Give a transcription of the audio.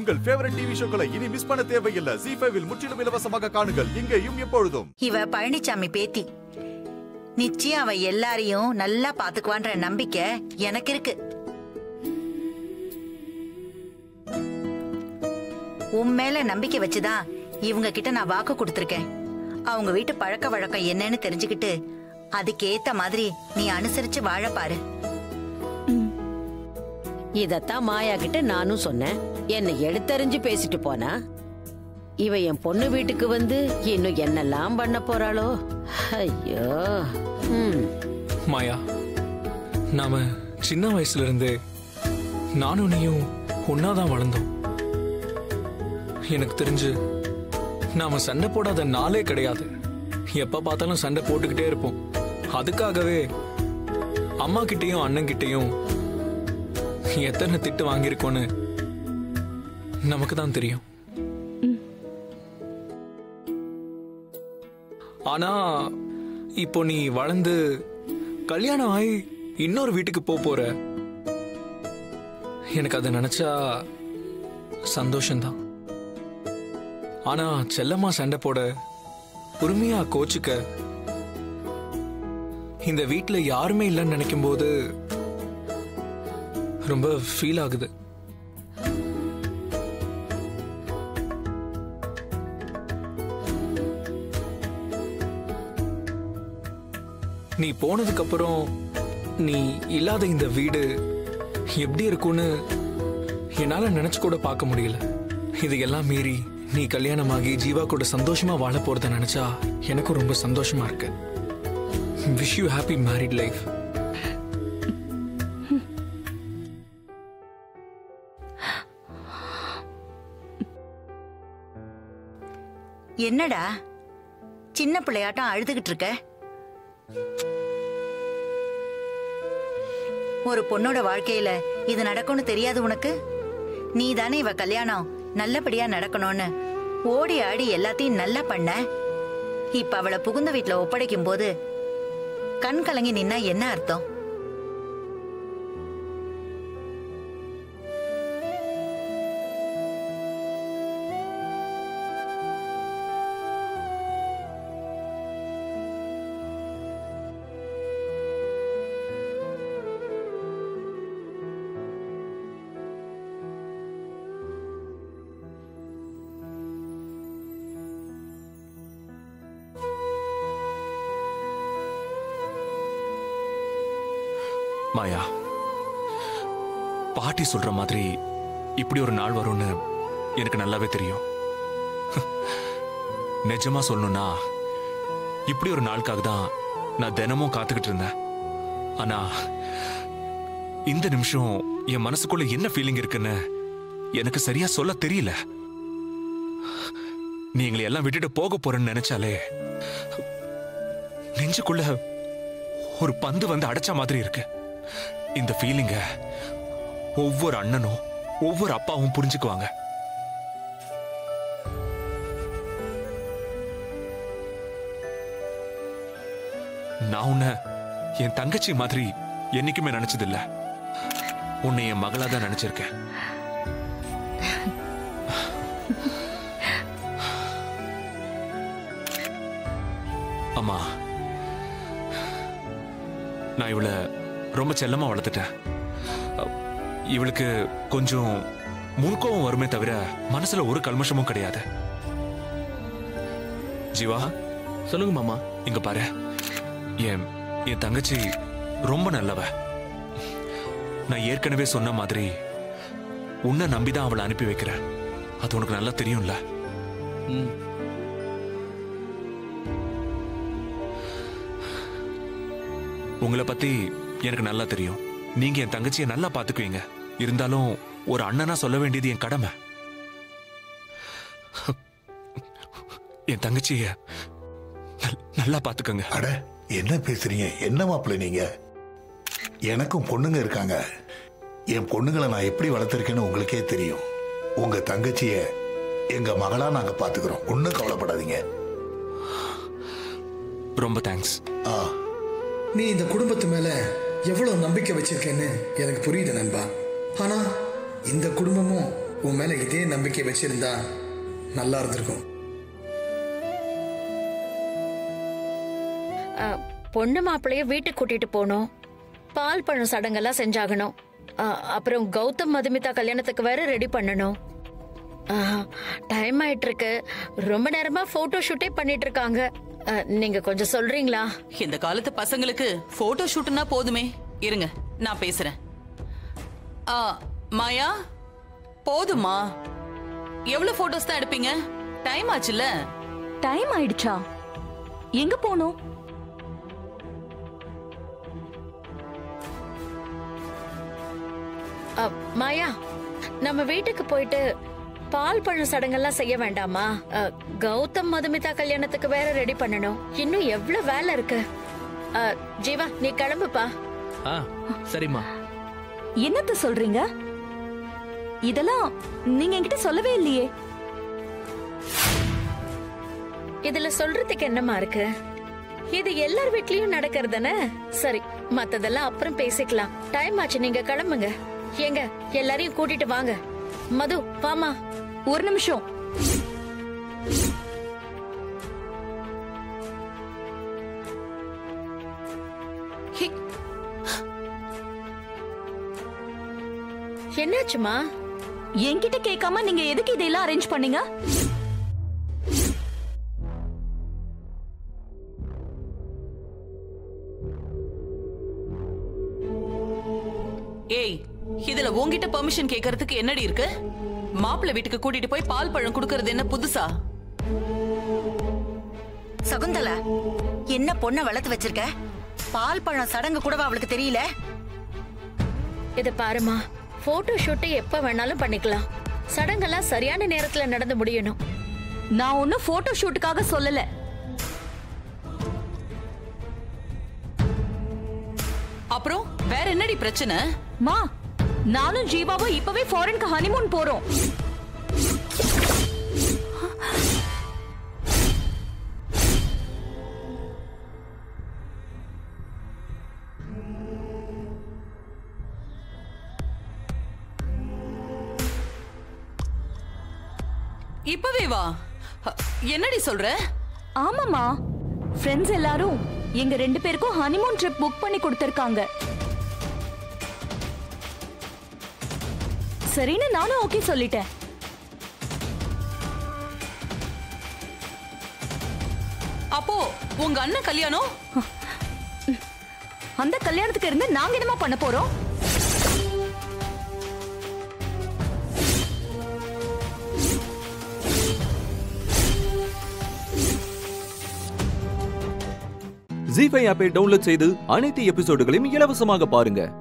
உங்கள் favourite TV ஷோக்களை இனி miss பண்ண தேவையில்லை ஜி ஃபைவில் முற்றிலும் இலவசமாக காணுங்கள் இங்கேயும் எப்பொழுதும் இவ பழனிசாமி பேத்தி நிச்சயம் அவ எல்லாரையும் நல்லா பாத்துக்குவான்ற நம்பிக்கை எனக்கு இருக்கு உன் மேல நம்பிக்கை வச்சுதான் இவங்க கிட்ட நான் வாக்கு கொடுத்திருக்கேன் அவங்க வீட்டு பழக்க வழக்கம் என்னன்னு தெரிஞ்சுக்கிட்டு அதுக்கேத்த மாதிரி நீ அனுசரிச்சு வாழ பாரு இதத்தான் மாயா கிட்ட நானும் சொன்னேன் என்னை எடுத்தறிஞ்சு பேசிட்டு போனா இவ என் பொண்ணு வீட்டுக்கு வந்து இன்னும் என்னெல்லாம் பண்ண போறாளோ ஐயோ ம் மாயா நாம சின்ன வயசுல இருந்தே நானும் நீயும் ஒன்னாதான் வளர்ந்தோம் எனக்கு தெரிஞ்சு நாம சண்டை போடாத நாளே கிடையாது எப்ப பார்த்தாலும் சண்டை போட்டுக்கிட்டே இருப்போம் அதுக்காகவே அம்மா கிட்டயும் அண்ணன் கிட்டயும் எத்தனை திட்டு வாங்கியிருக்கோன்னு நமக்கு தான் தெரியும் ஆனா இப்போ நீ வளர்ந்து கல்யாணம் ஆகி இன்னொரு வீட்டுக்கு போக போற எனக்கு அதை நினைச்சா சந்தோஷம்தான் ஆனா செல்லம்மா சண்டை போட உரிமையா கோச்சுக்க இந்த வீட்ல யாருமே இல்லைன்னு நினைக்கும் போது ரொம்ப ஃபீல் ஆகுது நீ போனதுக்கு அப்புறம் நீ இல்லாத இந்த வீடு எப்படி இருக்கும்னு என்னால நினைச்சு கூட பார்க்க முடியல இதையெல்லாம் மீறி நீ கல்யாணமாகி ஜீவா கூட சந்தோஷமா வாழ போறத நினைச்சா எனக்கும் ரொம்ப சந்தோஷமா இருக்கு wish you happy married life என்னடா சின்ன பிள்ளையாட்டம் அழுதுகிட்டு இருக்க ஒரு பொண்ணோட வாழ்க்கையில இது நடக்கும்னு தெரியாது உனக்கு நீ தானே இவ கல்யாணம் நல்லபடியா நடக்கணும்னு ஓடி ஆடி எல்லாத்தையும் நல்லா பண்ண இப்ப அவளை புகுந்த வீட்டுல ஒப்படைக்கும் போது கண் கலங்கி நின்னா என்ன அர்த்தம் மாயா பாட்டி சொல்ற மாதிரி இப்படி ஒரு நாள் வரும்னு எனக்கு நல்லாவே தெரியும் நிஜமா சொல்லணும்னா இப்படி ஒரு நாளுக்காக தான் நான் தினமும் காத்துக்கிட்டு இருந்தேன் ஆனா இந்த நிமிஷம் என் மனசுக்குள்ள என்ன ஃபீலிங் இருக்குன்னு எனக்கு சரியா சொல்ல தெரியல நீ எங்களை எல்லாம் விட்டுட்டு போக போறேன்னு நினைச்சாலே நெஞ்சுக்குள்ள ஒரு பந்து வந்து அடைச்ச மாதிரி இருக்கு இந்த ஃபீலிங்க ஒவ்வொரு அண்ணனும் ஒவ்வொரு அப்பாவும் புரிஞ்சுக்குவாங்க நான் உன்னை என் தங்கச்சி மாதிரி என்னைக்குமே நினைச்சதில்ல உன்னை என் மகளா தான் நினைச்சிருக்கேன் அம்மா நான் இவளை ரொம்ப செல்லமா வளர்த்துட்டேன் அ- இவளுக்கு கொஞ்சம் முன்கோவம் வருமே தவிர மனசுல ஒரு கல்மஷமும் கிடையாது ஜீவா சொல்லுங்க மாமா இங்க பாரு என் என் தங்கச்சி ரொம்ப நல்லவ நான் ஏற்கனவே சொன்ன மாதிரி உன்னை நம்பிதான் அவளை அனுப்பி வைக்கிறேன் அது உனக்கு நல்லா தெரியும்ல ம் உங்களை பத்தி எனக்கு நல்லா தெரியும் நீங்க என் தங்கச்சியை நல்லா பாத்துக்குவீங்க இருந்தாலும் ஒரு அண்ணனா சொல்ல வேண்டியது என் கடமை என் தங்கச்சிய நல்- நல்லா பாத்துக்கங்க அட என்ன பேசுறீங்க என்ன மாப்பிள்ளை நீங்க எனக்கும் பொண்ணுங்க இருக்காங்க என் பொண்ணுங்களை நான் எப்படி வளர்த்துருக்கேன்னு உங்களுக்கே தெரியும் உங்க தங்கச்சிய எங்க மகளா நாங்க பாத்துக்கிறோம் ஒன்னும் கவலைப்படாதீங்க ரொம்ப தேங்க்ஸ் ஆ நீ இந்த குடும்பத்து மேல எவ்வளவு நம்பிக்கை வச்சிருக்கேன்னு எனக்கு புரியுது நண்பா ஆனா இந்த குடும்பமும் உன் மேல இதே நம்பிக்கை வச்சிருந்தா நல்லா இருந்திருக்கும் அ, பொண்ணு மாப்பிள்ளைய வீட்டுக்கு கூட்டிட்டு போகணும் பால் பழம் சடங்கெல்லாம் செஞ்சாகணும் அ, அப்புறம் கௌதம் மதுமிதா கல்யாணத்துக்கு வேற ரெடி பண்ணணும் டைம் ஆயிட்டு இருக்கு ரொம்ப நேரமா போட்டோ ஷூட்டே பண்ணிட்டு இருக்காங்க அ, நீங்க கொஞ்சம் சொல்றீங்களா இந்த காலத்து பசங்களுக்கு போட்டோ ஷூட்னா போதுமே இருங்க நான் பேசுறேன் ஆ, மாயா போதுமா எவ்வளவு போட்டோஸ் தான் எடுப்பீங்க டைம் ஆச்சுல்ல டைம் ஆயிடுச்சா எங்க போகணும் அ, மாயா நம்ம வீட்டுக்கு போயிட்டு பால் பழம் சடங்கெல்லாம் செய்ய வேண்டாமா அ, கௌதம் மதுமிதா கல்யாணத்துக்கு வேற ரெடி பண்ணணும் இன்னும் எவ்வளவு வேலை இருக்கு அ, ஜீவா நீ கிளம்புப்பா ஆ சரிம்மா என்னத்த சொல்றீங்க இதெல்லாம் நீங்க என்கிட்ட சொல்லவே இல்லையே இதுல சொல்றதுக்கு என்னமா இருக்கு இது எல்லார் வீட்லயும் நடக்கிறதுதானே சரி மத்ததெல்லாம் அப்புறம் பேசிக்கலாம் டைம் ஆச்சு நீங்க கிளம்புங்க ஏங்க எல்லாரையும் கூட்டிட்டு வாங்க மது வாமா ஒரு நிமிஷம் ஹி, என்னாச்சுமா என்கிட்ட கேட்காம நீங்க எதுக்கு இதெல்லாம் அரேஞ்ச் பண்ணீங்க ஏய் இதுல உன்கிட்ட பெர்மிஷன் கேக்குறதுக்கு என்னடி இருக்கு மாப்பிள்ளை வீட்டுக்கு கூட்டிட்டு போய் பால் பழம் குடுக்கறது என்ன புதுசா சகுந்தலா என்ன பொண்ணை வளர்த்து வச்சிருக்க பால் பழம் சடங்கு கூடவா அவளுக்கு தெரியல இத பாருமா போட்டோ ஷூட் எப்ப வேணாலும் பண்ணிக்கலாம் சடங்கெல்லாம் சரியான நேரத்துல நடந்து முடியணும் நான் ஒன்னும் போட்டோ ஷூட்டுக்காக சொல்லல அப்புறம் வேற என்னடி பிரச்சனை மா நானும் ஜீவாவும் இப்பவே ஃபாரினுக்கு ஹனிமூன் போறோம் இப்பவே வா அ, என்னடி சொல்ற ஆமாமா ஃப்ரெண்ட்ஸ் எல்லாரும் எங்க ரெண்டு பேருக்கும் ஹனிமூன் ட்ரிப் புக் பண்ணி கொடுத்திருக்காங்க சரின்னு நானும் ஓகே சொல்லிட்டேன் அப்போ உங்க அண்ணன் கல்யாணம் அந்த கல்யாணத்துக்கு இருந்து நாங்க என்னமா பண்ண போறோம் ஜி ஃபைவ் ஆப்பை டவுன்லோட் செய்து அனைத்து எபிசோடுகளையும் இலவசமாக பாருங்க